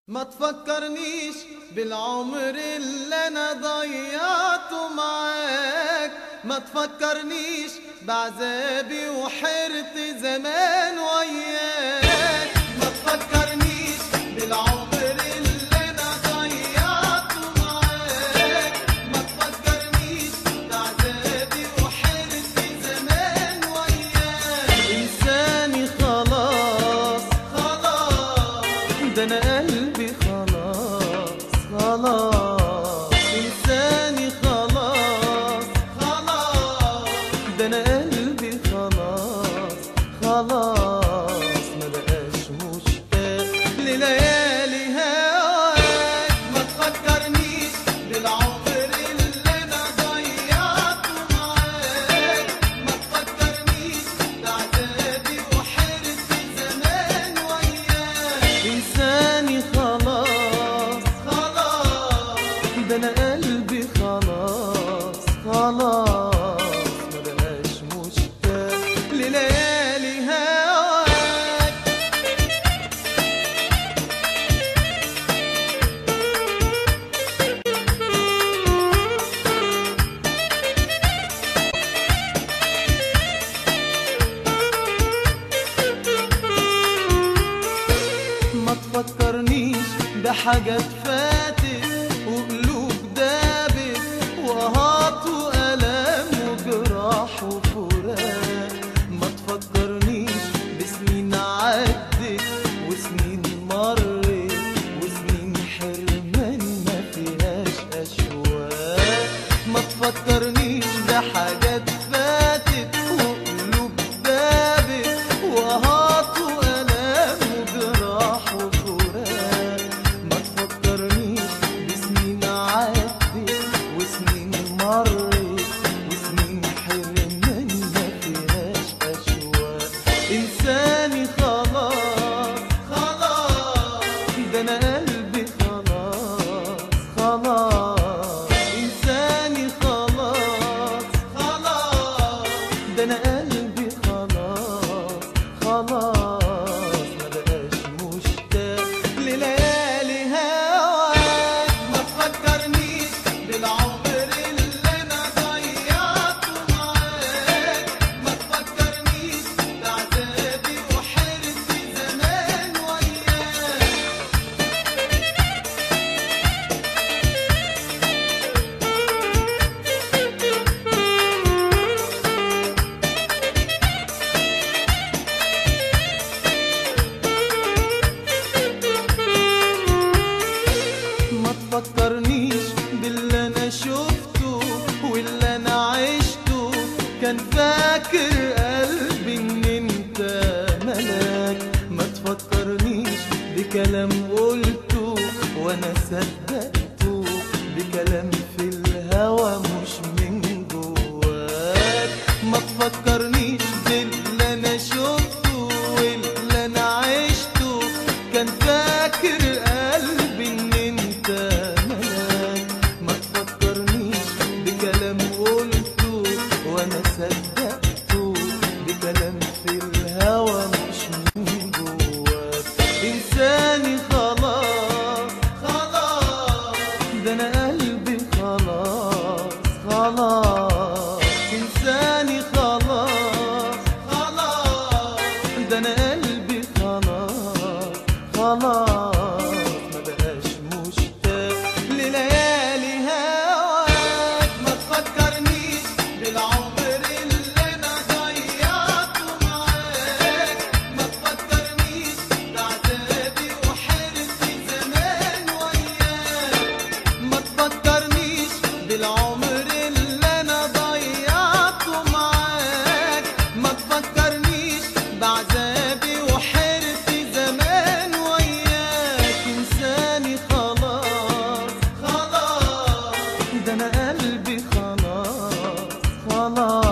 ما تفكرنيش بالعمر اللي انا ضيعته معاك ما تفكرنيش بعذابي وحيرتي زمان وياك ما تفكرنيش بالعمر اللي انا ضيعته معاك ما تفكرنيش بعذابي وحيرتي زمان وياك انساني خلاص خلاص ده انا قلبي خلاص خلاص انساني خلاص خلاص ده انا قلبي خلاص خلاص ما بقاش مشتاق لليالي هواك ما تفكرنيش بالعمر اللي انا ضيعته معاك ما تفكرنيش بعذابي وحيرتي زمان وياك انساني خلاص خلاص ده انا قلبي خلاص خلاص ما بقاش مشتاق لليالي هواك ما تفكرنيش بحاجات فاتت وقلوب دابت وهات وألم وجراح وفراق ما تفكرنيش بسنين عدت وسنين مرت وسنين حرمان ما فيهاش أشواق ما تفكرنيش بحاجات فاتت وقلوب دابت وهات وألم وجراح وفراق ما تفكرنيش بسنين عدت وسنين مرت وسنين حرمان ما فيهاش أشواق إنساني خلاص خلاص ده أنا قلبي خلاص خلاص إنساني خلاص خلاص ده أنا قلبي خلاص خلاص ما بقاش مشتاق لليالي هواك ما تفكرنيش بالعمر اللي أنا ضيعته معاك ما تفكرنيش بعذابي وحيرتي زمان وياك ما تفكرنيش باللي انا شفته واللي انا عشته كان فاكر قلبي ان انت ملاك ما تفكرنيش بكلام قلته وانا صدقته بكلام في الهوى مش من جواك ما تفكرنيش باللي انا شفته واللي انا عشته كان فاكر قلبي ان انت ملاك ما تفكرنيش بكلام قلته وانا صدقته بكلام في الهوى مش من جواك انساني خلاص خلاص ده انا قلبي خلاص خلاص انساني خلاص خلاص ده انا قلبي خلاص خلاص ما بقاش مشتاق لليالي هواك ما تفكرنيش بالعمر اللي انا ضيعته معاك ما تفكرنيش بعذابي وحيرتي زمان وياك ما تفكرنيش بالعمر اللي انا ضيعته معاك ما تفكرنيش بعذابي وحيرتي زمان وياك انساني خلاص خلاص ده انا قلبي خلاص خلاص